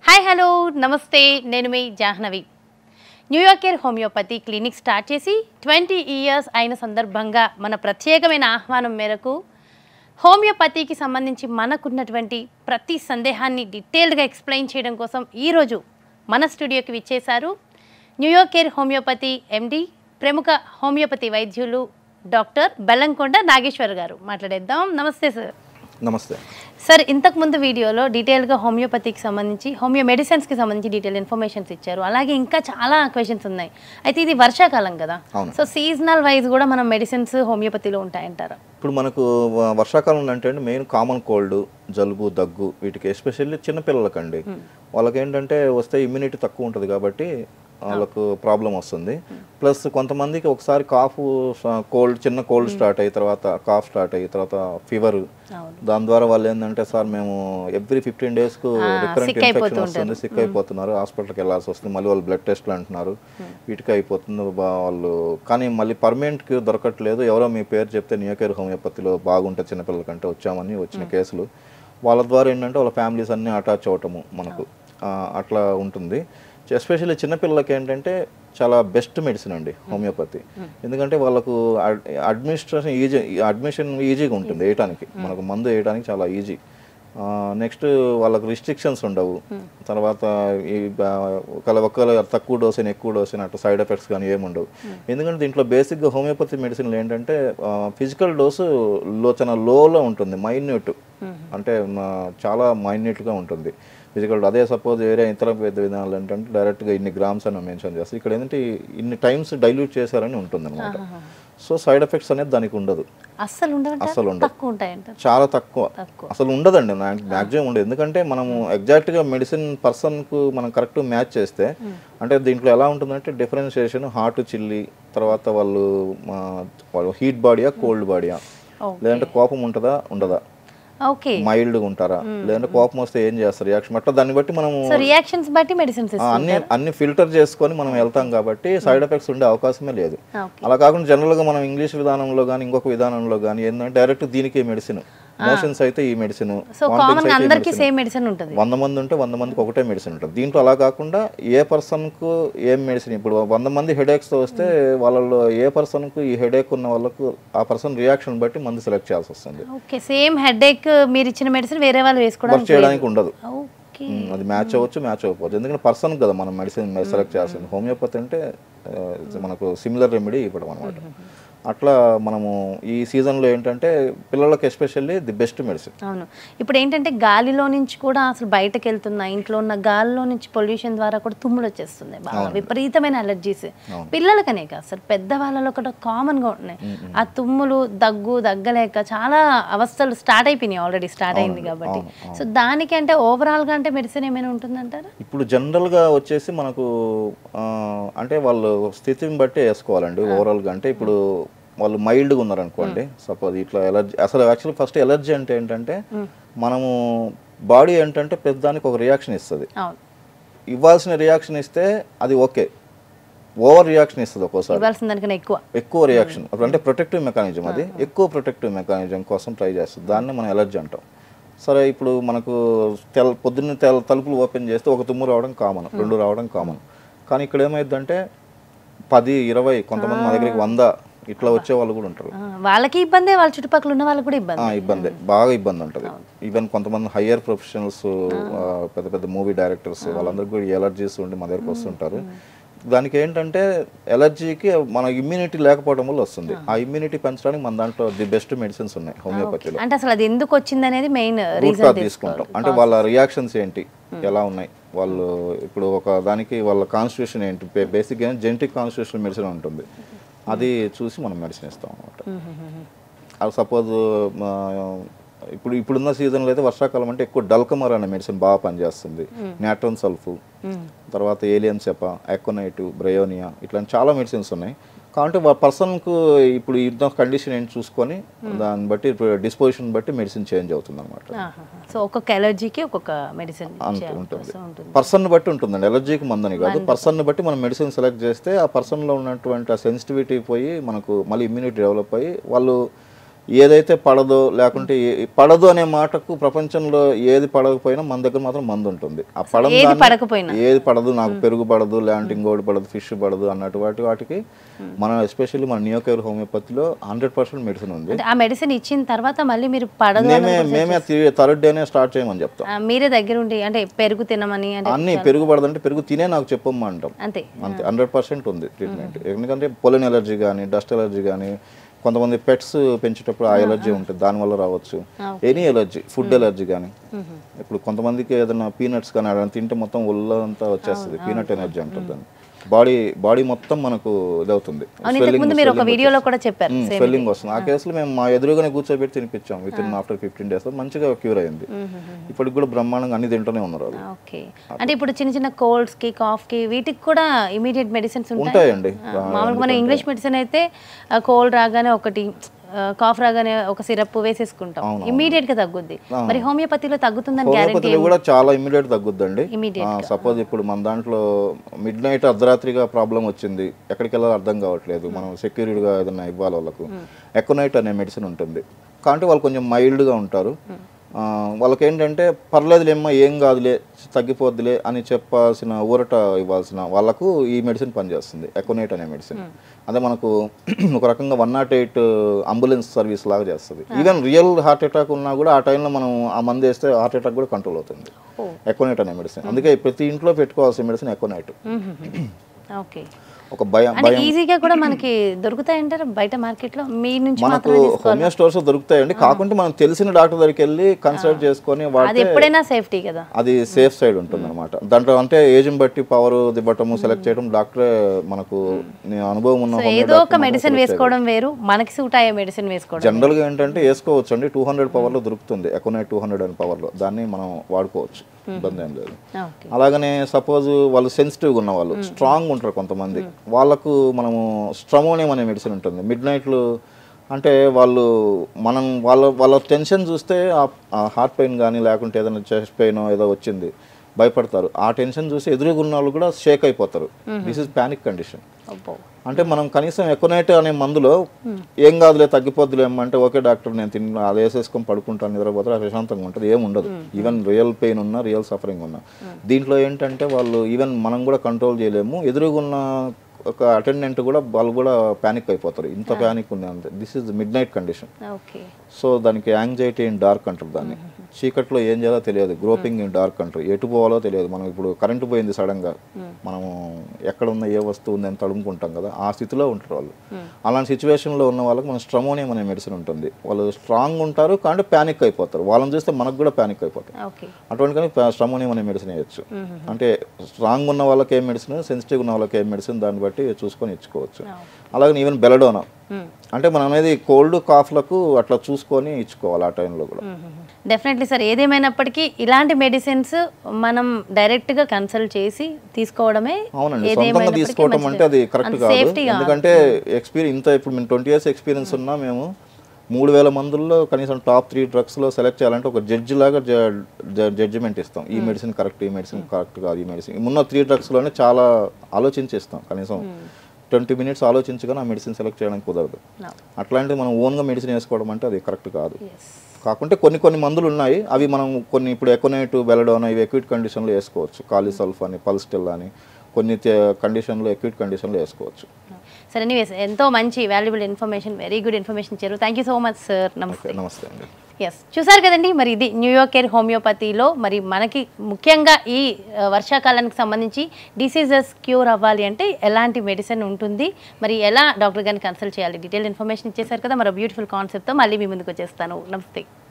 Hi hello నమస్తే నేను మీ Jahnavi New York care homeopathy clinic start చేసి ట్వంటీ ఇయర్స్ అయిన సందర్భంగా మన ప్రత్యేకమైన ఆహ్వానం మేరకు హోమియోపతికి సంబంధించి మనకున్నటువంటి ప్రతి సందేహాన్ని డీటెయిల్డ్గా ఎక్స్ప్లెయిన్ చేయడం కోసం ఈరోజు మన స్టూడియోకి విచ్చేశారు న్యూయార్క్ కేర్ హోమియోపతి ఎండి ప్రముఖ హోమియోపతి వైద్యులు డాక్టర్ బెల్లంకొండ నాగేశ్వర్ గారు మాట్లాడేద్దాం నమస్తే సార్ నమస్తే సార్ ఇంతకు ముందు వీడియోలో డీటెయిల్గా హోమియోపతికి సంబంధించి హోమియో మెడిసిన్స్కి సంబంధించి డీటెయిల్ ఇన్ఫర్మేషన్స్ ఇచ్చారు అలాగే ఇంకా చాలా క్వశ్చన్స్ ఉన్నాయి అయితే ఇది వర్షాకాలం కదా అవును. సో సీజనల్ వైజ్ కూడా మనం మెడిసిన్స్ హోమియోపతిలో ఉంటాయంటారా ఇప్పుడు మనకు వ- వర్షాకాలం అంటే మెయిన్ కామన్ కోల్డ్ జలుబు దగ్గు వీటికి ఎస్పెషల్లీ చిన్నపిల్లలకండి వాళ్ళకి ఏంటంటే వస్తే ఇమ్యూనిటీ తక్కువ ఉంటుంది కాబట్టి వాళ్ళకు ప్రాబ్లం వస్తుంది ప్లస్ కొంతమందికి ఒకసారి కాఫ్ కోల్డ్ చిన్న కోల్డ్ స్టార్ట్ అయిన తర్వాత కాఫ్ స్టార్ట్ అయిన తర్వాత ఫీవర్ అవును దాని ద్వారా వాళ్ళు ఏంటంటే సార్ మేము ఎవ్రీ ఫిఫ్టీన్ డేస్కు ఆ, రికరెంట్ sick అయిపోతూ ఇన్ఫెక్షన్ వస్తుంది సిక్ అయిపోతున్నారు హాస్పిటల్కి వెళ్ళాల్సి వస్తుంది మళ్ళీ వాళ్ళు బ్లడ్ టెస్ట్లు అంటున్నారు వీటికి అయిపోతుంది బా- వాళ్ళు కానీ మళ్ళీ పర్మనెంట్కి దొరకట్లేదు ఎవరో మీ పేరు చెప్తే నియోకేర్ హోమియోపతిలో బాగుంటుంది చిన్నపిల్లలకంటే వచ్చామని వచ్చిన కేసులు వాళ్ళ ద్వారా ఏంటంటే వాళ్ళ ఫ్యామిలీస్ అన్నీ అటాచ్ అవటము మనకు ఆ, అట్లా ఉంటుంది ఎస్పెషల్లీ చిన్నపిల్లలకి ఏంటంటే చాలా బెస్ట్ మెడిసిన్ అండి హోమియోపతి ఎందుకంటే వాళ్ళకు అడ్మినిస్ట్రేషన్ ఈజీ అడ్మిషన్ ఈజీగా ఉంటుంది వేయటానికి మనకు మందు వేయడానికి చాలా ఈజీ నెక్స్ట్ వాళ్ళకు రిస్ట్రిక్షన్స్ ఉండవు తర్వాత ఈ బా- ఒకవేళ ఒకవేళ తక్కువ డోస్ అయినా ఎక్కువ డోస్ అయినా అట్లా సైడ్ ఎఫెక్ట్స్ కానీ ఏమి ఉండవు ఎందుకంటే దీంట్లో బేసిక్గా హోమియోపతి మెడిసిన్లు ఏంటంటే ఫిజికల్ డోసు లో చాలా లోలో ఉంటుంది మైన్యూట్ అంటే మా- చాలా మైన్యూట్గా ఉంటుంది ఫిజికల్ అదే సపోజ్ వేరే ఇతర పెద్ద విధానాలు ఏంటంటే డైరెక్ట్గా ఇన్ని గ్రామ్స్ అని మెన్షన్ చేస్తారు ఇక్కడ ఏంటంటే ఇన్ని టైమ్స్ డైల్యూట్ చేశారని ఉంటుంది అనమాట సో సైడ్ ఎఫెక్ట్స్ అనేది దానికి ఉండదు అస్సలు ఉండదు అస్సలు ఉండదు. తక్కువ ఉంటాయంటారు చాలా తక్కువ తక్కువ అసలు ఉండదండి మ్యాక్సిమం ఉండదు ఎందుకంటే మనము ఎగ్జాక్ట్గా మెడిసిన్ పర్సన్కు మనం కరెక్ట్ మ్యాచ్ చేస్తే అంటే దీంట్లో ఎలా ఉంటుందంటే డిఫరెన్షియేషన్ హాట్ చిల్లి తర్వాత వాళ్ళు ఆ, వాళ్ళు హీట్ బాడీయా కోల్డ్ బాడీయా ఓకే లేదంటే కోపం ఉంటుందా ఉండదా ఓకే మైల్డ్గా ఉంటారా లేదంటే కోపం వస్తే ఏం చేస్తారు రియాక్షన్ అట్లా దాన్ని బట్టి మనము సో రియాక్షన్స్ బట్టి మెడిసిన్స్ ఆ, అన్ని అన్ని ఫిల్టర్ చేసుకొని మనం వెళ్తాం కాబట్టి సైడ్ ఎఫెక్ట్స్ ఉండే అవకాశమే లేదు ఓకే అలా కాకుండా జనరల్గా మనం ఇంగ్లీష్ విధానంలో కానీ ఇంకొక విధానంలో కానీ ఏంటంటే డైరెక్ట్ దీనికి మెడిసిన్ మోషన్స్ అయితే ఈ మెడిసిన్ సో కామన్ అందరికీ సేమ్ మెడిసిన్ ఉంటుంది వంద మంది ఉంటే వంద మందికి ఒకటే మెడిసిన్ ఉంటుంది దీంట్లో అలా కాకుండా ఏ పర్సన్కు ఏం మెడిసిన్ ఇప్పుడు వంద మంది హెడేక్స్తో వస్తే వాళ్ళలో ఏ పర్సన్కు ఈ హెడేక్ ఉన్న వాళ్ళకు ఆ పర్సన్ రియాక్షన్ బట్టి మందు సెలెక్ట్ చేయాల్సి వస్తుంది ఓకే సేమ్ హెడేక్ మీరు ఇచ్చిన మెడిసిన్ వేరే వాళ్ళు వర్క్ వేసుకోవడానికి చేయడానికి ఉండదు ఓకే ఉమ్, అది మ్యాచ్ అవ్వచ్చు మ్యాచ్ అవ్వకపోవచ్చు ఎందుకంటే పర్సన్ కదా మనం మెడిసిన్ సెలెక్ట్ చేయాల్సింది హోమియోపతి అంటే ఆ, మనకు సిమిలర్ రెమెడీ ఇవ్వడం అనమాట అట్లా మనము ఈ సీజన్లో ఏంటంటే పిల్లలకి ఎస్పెషల్లీ ది బెస్ట్ మెడిసిన్ అవును ఇప్పుడు ఏంటంటే గాలిలో నుంచి కూడా అసలు బయటకు వెళ్తున్నా ఇంట్లో ఉన్న గాలిలో నుంచి పొల్యూషన్ ద్వారా కూడా తుమ్ములు వచ్చేస్తుంది బాగా విపరీతమైన అలర్జీస్ పిల్లలకనే కాదు సార్ పెద్దవాళ్ళలో కూడా కామన్ గా ఉంటున్నాయి ఆ తుమ్ములు దగ్గు దగ్గలేక చాలా అవస్థలు స్టార్ట్ అయిపోయినాయి ఆల్రెడీ స్టార్ట్ అయింది కాబట్టి సో దానికి అంటే ఓవరాల్ గా అంటే మెడిసిన్ ఏమైనా ఉంటుందంటారా ఇప్పుడు జనరల్గా వచ్చేసి మనకు ఆ, అంటే వాళ్ళు స్థితిని బట్టి వేసుకోవాలండి ఓవరాల్గా అంటే ఇప్పుడు వాళ్ళు మైల్డ్గా ఉన్నారనుకోండి సపోజ్ ఇట్లా ఎలర్జీ అసలు యాక్చువల్లీ ఫస్ట్ ఎలర్జీ అంటే ఏంటంటే మనము బాడీ ఏంటంటే పెద్దదానికి ఒక రియాక్షన్ ఇస్తుంది అవును ఇవ్వాల్సిన రియాక్షన్ ఇస్తే అది ఓకే ఓవర్ రియాక్షన్ ఇస్తుంది ఒక్కోసారి ఇవ్వాల్సిన దానికన్నా ఎక్కువ ఎక్కువ రియాక్షన్ అంటే ప్రొటెక్టివ్ మెకానిజం అది ఎక్కువ ప్రొటెక్టివ్ మెకానిజం కోసం ట్రై చేస్తుంది దాన్ని మనం ఎలర్జీ అంటాం సరే ఇప్పుడు మనకు తెల్ పొద్దున్న తెల్ తలుపులు ఓపెన్ చేస్తే ఒక తుమ్ము రావడం కామన్ రెండు రావడం కామన్ కానీ ఇక్కడ ఏమైందంటే పది ఇరవై కొంతమంది మా దగ్గరికి వంద ఇట్లా వచ్చే వాళ్ళు కూడా ఉంటారు ఆ, వాళ్ళకి ఇబ్బందే వాళ్ళ చుట్టుపక్కల ఉన్న వాళ్ళకి కూడా ఇబ్బంది ఆ, ఇబ్బంది బాగా ఇబ్బంది ఉంటుంది ఈవెన్ కొంతమంది హయ్యర్ ప్రొఫెషనల్స్ పెద్ద పెద్ద మూవీ డైరెక్టర్స్ వాళ్ళందరికీ కూడా ఎలర్జీస్ ఉండి మా దగ్గరకు వస్తుంటారు దానికి ఏంటంటే ఎలర్జీకి మన ఇమ్యూనిటీ లేకపోవడం వల్ల వస్తుంది ఆ ఇమ్యూనిటీ పెంచడానికి మన దాంట్లో ది బెస్ట్ మెడిసిన్స్ ఉన్నాయి హోమియోపతిలో అంటే అసలు అది ఎందుకు వచ్చింది అనేది మెయిన్ రూట్ రీజన్ కాజ్ తీసుకుంటాం అంటే వాళ్ళ రియాక్షన్స్ ఏంటి ఎలా ఉన్నాయి వాళ్ళు ఇప్పుడు ఒక దానికి వాళ్ళ కాన్స్టిట్యూషన్ ఏంటి బేసిక్ జెనెటిక్ కాన్స్టిట్యూషన్ మెడిసిన్ ఉంటుంది అది చూసి మనం మెడిసిన్ ఇస్తాం అనమాట అది సపోజ్ ఇప్పుడు ఇప్పుడున్న సీజన్లో అయితే వర్షాకాలం అంటే ఎక్కువ డల్కమర్ అనే మెడిసిన్ బాగా పనిచేస్తుంది నాట్రన్ సల్ఫ్ తర్వాత ఏలియన్ సెప ఎకోనైట్ బ్రయోనియా ఇట్లాంటి చాలా మెడిసిన్స్ ఉన్నాయి కాబట్టి పర్సన్కు ఇప్పుడు ఇంత కండిషన్ ఏంటి చూసుకొని దాన్ని బట్టి డిస్పోజిషన్ బట్టి మెడిసిన్ చేంజ్ అవుతుంది అనమాట సో ఒక్కొక్క ఎలర్జీకి ఒక్కొక్క మెడిసిన్ అంత ఉంటుంది ఉంటుంది పర్సన్ బట్టి ఉంటుందండి ఎలర్జీకి మందని కాదు పర్సన్ బట్టి మనం మెడిసిన్ సెలెక్ట్ చేస్తే ఆ పర్సన్లో ఉన్నటువంటి ఆ సెన్సిటివిటీ పోయి మనకు మళ్ళీ ఇమ్యూనిటీ డెవలప్ అయ్యి వాళ్ళు ఏదైతే పడదో లేకుంటే ఏ- పడదు అనే మాటకు ప్రపంచంలో ఏది పడకపోయినా మన దగ్గర మాత్రం మందు ఉంటుంది ఆ పడదు ఏది దాన్ని- పడకపోయినా. ఏది ఏది పడదు నాకు పెరుగు పడదు లేదంటే ఇంకోటి పడదు ఫిష్ పడదు అన్నట్టు వాటి వాటికి మన ఎస్పెషల్లీ మన నియోకేర్ హోమియోపతిలో హండ్రెడ్ పర్సెంట్ మెడిసిన్ ఉంది అంటే ఆ మెడిసిన్ ఇచ్చిన తర్వాత మళ్ళీ మీరు పడదు అని మేమే మేమే థర్డ్ డేనే స్టార్ట్ చేయమని చెప్తాం ఆ, మీరే దగ్గర ఉండి అంటే పెరుగు తినమని అంటే అన్ని పెరుగు పడదంటే పెరుగు తినే నాకు చెప్పమ్మా అంటాం అంతే అంతే హండ్రెడ్ పర్సెంట్ ఉంది ట్రీట్మెంట్ ఎందుకంటే పొలిన్ ఎలర్జీ కానీ డస్ట్ ఎలర్జీ కానీ కొంతమంది పెట్స్ పెంచేటప్పుడు ఆ ఎలర్జీ ఉంటుంది దానివల్ల రావచ్చు ఎనీ ఎలర్జీ ఫుడ్ ఎలర్జీ కానీ ఇప్పుడు కొంతమందికి ఏదైనా పీనట్స్ కానీ అలా తింటే మొత్తం ఒళ్ళంతా వచ్చేస్తుంది పీనట్ ఎనర్జీ అంటుంది దాన్ని బాడీ బాడీ మొత్తం మనకు ఇదవుతుంది అవును ఇంతకు ముందు మీరు ఒక వీడియోలో కూడా చెప్పారు సేమ్ స్వెల్లింగ్ వస్తుంది ఆ కేసులో మేము మా ఎదురుగానే కూర్చోబెట్టి తినిపించాం with in after fifteen days మంచిగా క్యూర్ అయింది ఇప్పటికి కూడా బ్రహ్మాండంగా అన్ని తింటూనే ఉన్నారు వాళ్ళు ఓకే అంటే ఇప్పుడు చిన్న చిన్న కోల్డ్స్ కి కాఫ్ కి వీటికి కూడా ఇమీడియట్ మెడిసిన్స్ ఉంటాయి ఉంటాయండి మామూలుగా మన ఇంగ్లీష్ మెడిసిన్ అయితే కోల్డ్ రాగానే ఒకటి కాఫ్ రాగానే ఒక సిరప్ వేసేసుకుంటాం ఇమీడియట్ గా తగ్గుద్ది మరి హోమియోపతిలో తగ్గుతుందని గ్యారెంటీ హోమియోపతిలో కూడా చాలా ఇమీడియట్ తగ్గుద్దండి Immediate సపోజ్ ఇప్పుడు మన దాంట్లో మిడ్ నైట్ అర్ధరాత్రిగా ప్రాబ్లం వచ్చింది ఎక్కడికి వెళ్ళాలో అర్థం కావట్లేదు మనం సెక్యూరిటీగా ఏదైనా ఇవ్వాలి వాళ్ళకు ఎకోనైట్ అనే మెడిసిన్ ఉంటుంది కాబట్టి వాళ్ళు కొంచెం మైల్డ్గా ఉంటారు ఆ, వాళ్ళకి ఏంటంటే పర్లేదులేమ్మా ఏం కాదులే తగ్గిపోద్దులే అని చెప్పాల్సిన ఊరట ఇవ్వాల్సిన వాళ్ళకు ఈ మెడిసిన్ పనిచేస్తుంది ఎకోనైట్ అనే మెడిసిన్ అదే మనకు ఒక రకంగా one nought eight ambulance service లాగా చేస్తుంది ఈవెన్ రియల్ హార్ట్ అటాక్ ఉన్నా కూడా ఆ టైంలో మనం ఆ మందు వేస్తే హార్ట్ అటాక్ కూడా కంట్రోల్ అవుతుంది ఎకోనైట్ అనే మెడిసిన్ అందుకే ప్రతి ఇంట్లో పెట్టుకోవాల్సిన మెడిసిన్ ఎకోనైట్ ఓకే ఒక భయం అంటే ఈజీగా కూడా మనకి దొరుకుతాయంటారా బయట మార్కెట్ లో మీ నుంచి మనకు మాత్రమే తీసుకోవాలి హోమియో స్టోర్స్ దొరుకుతాయండి కాకుంటే మనం తెలిసిన డాక్టర్ దగ్గరికి వెళ్ళి కన్సల్ట్ చేసుకొని అది వాడితే ఎప్పుడైనా సేఫ్టీ కదా అది సేఫ్ సైడ్ ఉంటుంది అనమాట దాంట్లో అంటే ఏజ్ని బట్టి పవర్ దిబ్బటము సెలెక్ట్ చేయడం డాక్టరే మనకు నీ అనుభవం ఉన్న హోమియో ఏదో ఒక డాక్టర్ మెడిసిన్ వేసుకోవడం వేరు మనకి సూట్ అయ్యే మెడిసిన్ వేసుకోవడం జనరల్గా ఏంటంటే వేసుకోవచ్చు అండి టూ హండ్రెడ్ పవర్లో దొరుకుతుంది ఎకోనైట్ టూ హండ్రెడ్ అని పవర్లో దాన్ని మనం వాడుకోవచ్చు ఇబ్బంది ఏం లేదు ఓకే అలాగనే సపోజ్ వాళ్ళు సెన్సిటివ్గా ఉన్న వాళ్ళు స్ట్రాంగ్ ఉంటారు కొంతమంది వాళ్ళకు మనము స్ట్రమోనియం అనే మెడిసిన్ ఉంటుంది మిడ్ నైట్లు అంటే వాళ్ళు మనం వాళ్ళ వాళ్ళ టెన్షన్ చూస్తే ఆ హార్ట్ పెయిన్ కానీ లేకుంటే ఏదైనా చెస్ట్ పెయిన్ ఏదో వచ్చింది భయపడతారు ఆ టెన్షన్ చూసి ఎదురుగా ఉన్న వాళ్ళు కూడా షేక్ అయిపోతారు దిస్ ఇస్ ప్యానిక్ కండిషన్ అబ్బో అంటే మనం కనీసం ఎకోనైట్ అనే మందులో ఏం కాదులే తగ్గిపోద్దులే అంటే ఓకే డాక్టర్ నేను తిన్న అది వేసేసుకొని పడుకుంటాను నిద్రపోతే ప్రశాంతంగా ఉంటుంది ఏం ఉండదు ఈవెన్ రియల్ పెయిన్ ఉన్నా రియల్ సఫరింగ్ ఉన్నా దీంట్లో ఏంటంటే వాళ్ళు ఈవెన్ మనం కూడా కంట్రోల్ చేయలేము ఎదురుగున్న ఒక అటెండెంట్ కూడా వాళ్ళు కూడా ప్యానిక్ అయిపోతారు ఇంత ప్యానిక్ ఉంది అంతే this is midnight condition okay so దానికి యాంగ్జైటీ ఇన్ డార్క్ అంటారు దాన్ని చీకట్లో ఏం చేయాలో తెలియదు గ్రోపింగ్ ఇన్ డార్క్ అంటారు ఎటు పోవాలో తెలియదు మనం ఇప్పుడు కరెంటు పోయింది సడన్గా మనము ఎక్కడ ఉన్న ఏ వస్తువు ఉంది అని తడుముకుంటాం కదా ఆ స్థితిలో ఉంటారు వాళ్ళు అలాంటి సిచ్యువేషన్లో ఉన్న వాళ్ళకి మన స్ట్రమోనియం అనే మెడిసిన్ ఉంటుంది వాళ్ళు స్ట్రాంగ్ ఉంటారు కానీ ప్యానిక్ అయిపోతారు వాళ్ళని చూస్తే మనకు కూడా ప్యానిక్ అయిపోతారు ఓకే అటువంటి కానీ స్ట్రమోనియం అనే మెడిసిన్ వేయచ్చు అంటే స్ట్రాంగ్ ఉన్న వాళ్ళకి ఏం మెడిసిన్ సెన్సిటివ్ ఉన్న వాళ్ళకి ఏం మెడిసిన్ దాన్ని బట్టి చూసుకొని ఇచ్చుకోవచ్చు అలాగే ఈవెన్ బెలడోనా అంటే మనం అనేది కోల్డ్ కాఫ్లకు అట్లా చూసుకొని ఇచ్చుకోవాలి ఆ టైంలో కూడా డెఫినెట్లీ సార్ ఏదేమైనప్పటికీ ఇలాంటి మెడిసిన్స్ మనం డైరెక్ట్ గా కన్సల్ట్ చేసి తీసుకోవడమే అవునండి సొంతంగా తీసుకోవటం అంటే అది కరెక్ట్ కాదు ఎందుకంటే ఎక్స్పీరియన్స్ ఇంత ఇప్పుడు మేము ట్వంటీ ఇయర్స్ ఎక్స్పీరియన్స్ ఉన్నా మేము మూడు వేల మందుల్లో కనీసం టాప్ త్రీ డ్రగ్స్లో సెలెక్ట్ చేయాలంటే ఒక జడ్జి లాగా జడ్జిమెంట్ ఇస్తాం ఈ మెడిసిన్ కరెక్ట్ ఈ మెడిసిన్ కరెక్ట్ కాదు ఈ మెడిసిన్ ఉన్న త్రీ డ్రగ్స్లోనే చాలా ఆలోచించి ఇస్తాం కనీసం ట్వంటీ మినిట్స్ ఆలోచించగానే ఆ మెడిసిన్ సెలెక్ట్ చేయడానికి కుదరదు అట్లాంటిది మనం ఓన్గా మెడిసిన్ వేసుకోవడం అంటే అది కరెక్ట్ కాదు కాకుంటే కొన్ని కొన్ని మందులు ఉన్నాయి అవి మనం కొన్ని ఇప్పుడు ఎకోనైట్ బెలడోనా ఇవి ఎక్విట్ కండిషన్లో వేసుకోవచ్చు కాలిసల్ఫ్ అని పల్స్టెల్ అని కొన్ని కండిషన్లో ఎక్విట్ కండిషన్లో వేసుకోవచ్చు సరే ఎనీవేస్ ఎంతో మంచి valuable information very good information ఇచ్చారు thank you so much sir నమస్తే నమస్తే అండి ఎస్ చూసారు కదండి మరి ఇది న్యూయార్క్ కేర్ హోమియోపతిలో మరి మనకి ముఖ్యంగా ఈ ఆ, వర్షాకాలానికి సంబంధించి డిసీజెస్ క్యూర్ అవ్వాలి అంటే ఎలాంటి మెడిసిన్ ఉంటుంది మరి ఎలా డాక్టర్ గారిని కన్సల్ట్ చేయాలి డీటెయిల్ ఇన్ఫర్మేషన్ ఇచ్చేసారు కదా మరి బ్యూటిఫుల్ కాన్సెప్ట్తో మళ్ళీ మీ ముందుకు వచ్చేస్తాను నమస్తే